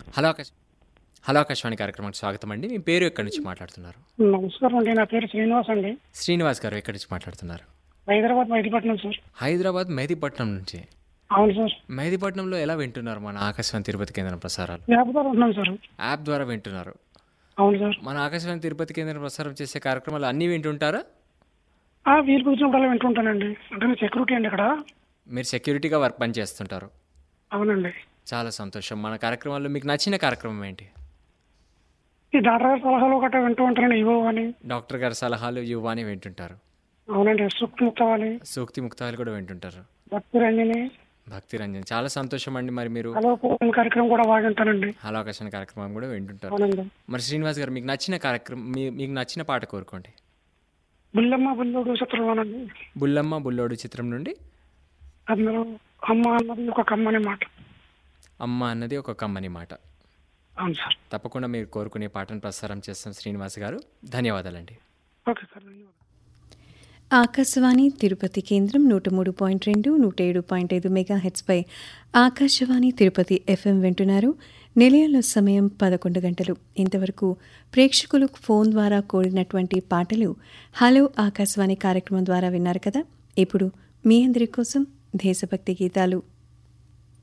hello Akash hello Akashvani కార్యక్రమానికి స్వాగతం అండి మీ పేరు ఎక్కడి నుంచి మాట్లాడుతున్నారు నమస్కారం అండి నా పేరు శ్రీనివాస్ అండి శ్రీనివాస్ గారు ఎక్కడి నుంచి మాట్లాడుతున్నారు హైదరాబాద్ మైదీపట్నం సార్ హైదరాబాద్ మెహదీపట్నం నుంచి అవును సార్ మెహదీపట్నంలో ఎలా వింటున్నారు మన ఆకాశవాణి తిరుపతి కేంద్రం ప్రసారాలు లేకపోతే ఉంటున్నాను సార్ యాప్ ద్వారా వింటున్నారు అవును సార్ మన ఆకాశవాణి తిరుపతి కేంద్రం ప్రసారం చేసే కార్యక్రమాలు అన్నీ వింటుంటారా ఆ, వీలు కుదిరినప్పుడు అలా వింటుంటానండి అంటే నేను సెక్యూరిటీ అండి ఇక్కడ మీరు సెక్యూరిటీగా వర్క్ పని చేస్తుంటారు అవునండి చాలా సంతోషం మన కార్యక్రమాల్లో మీకు నచ్చిన కార్యక్రమం ఏంటి ఈ డాక్టర్ గారి సలహాలు గట్రా వింటూ ఉంటానండి ఇవో అని డాక్టర్ గారి సలహాలు యువాని వింటుంటారు అవునండి సూక్తి ముక్తవాలి సూక్తి ముక్తాలు కూడా వింటుంటారు భక్తి రంజని భక్తి రంజన్ చాలా సంతోషం అండి మరి మీరు హలో పూర్ణ కార్యక్రమం కూడా బాగా వింటానండి హలో ఆకాశవాణి కార్యక్రమం కూడా వింటుంటారు అవునండి మరి శ్రీనివాస్ గారు మీకు నచ్చిన కార్యక్రమం మీ- మీకు నచ్చిన పాట కోరుకోండి బుల్లమ్మ బుల్లోడు చిత్రంలోనండి బుల్లమ్మ బుల్లోడు చిత్రం నుండి అందులో అమ్మ అన్నది ఒక కమ్మని మాట అమ్మ అన్నది ఒక కమ్మని మాట అవును సార్ తప్పకుండా మీరు కోరుకునే పాటను ప్రసారం చేస్తాం శ్రీనివాస్ గారు ధన్యవాదాలండి ఓకే సార్ ధన్యవాదాలు ఆకాశవాణి తిరుపతి కేంద్రం నూట మూడు పాయింట్ రెండు నూట ఏడు పాయింట్ ఐదు మెగా హెచ్పై ఆకాశవాణి తిరుపతి ఎఫ్ఎం వింటున్నారు నిలయంలో సమయం పదకొండు గంటలు ఇంతవరకు ప్రేక్షకులు ఫోన్ ద్వారా కోరినటువంటి పాటలు హలో ఆకాశవాణి కార్యక్రమం ద్వారా విన్నారు కదా ఇప్పుడు మీ అందరి కోసం దేశభక్తి గీతాలు